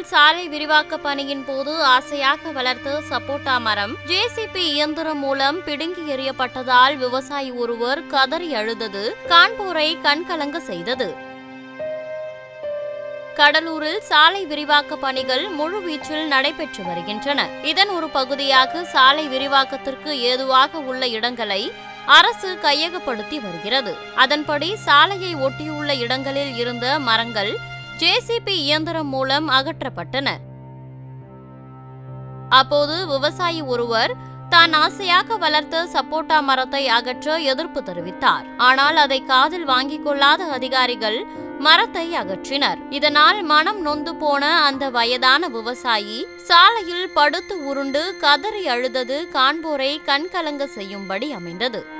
சாலை விரிவாக்க பணியின் போது ஆசையாக வளர்த்த சப்போட்டா மரம் ஜேசிபி இயந்திரம் மூலம் பிடுங்கி எறியப்பட்டதால் விவசாயி ஒருவர் கதறி அழுதது கான்பூரை கண்கலங்க செய்தது கடலூரில் சாலை விரிவாக்க பணிகள் முழுவீச்சில் நடைபெற்று வருகின்றன இதன் ஒரு பகுதியாக சாலை விரிவாக்கத்திற்கு ஏதுவாக உள்ள இடங்களை அரசு கையகப்படுத்தி வருகிறது அதன்படி சாலையை ஒட்டியுள்ள இடங்களில் இருந்த மரங்கள் ஜேசிபி இயந்திரம் மூலம் அகற்றப்பட்டன அப்போது விவசாயி ஒருவர் தான் ஆசையாக வளர்த்த சப்போட்டா மரத்தை அகற்ற எதிர்ப்பு தெரிவித்தார் ஆனால் அதை காதில் வாங்கிக் கொள்ளாத அதிகாரிகள் மரத்தை அகற்றினர் இதனால் மனம் நொந்து போன அந்த வயதான விவசாயி சாலையில் படுத்து உருண்டு கதறி அழுதது காண்போரை கண்கலங்க செய்யும்படி அமைந்தது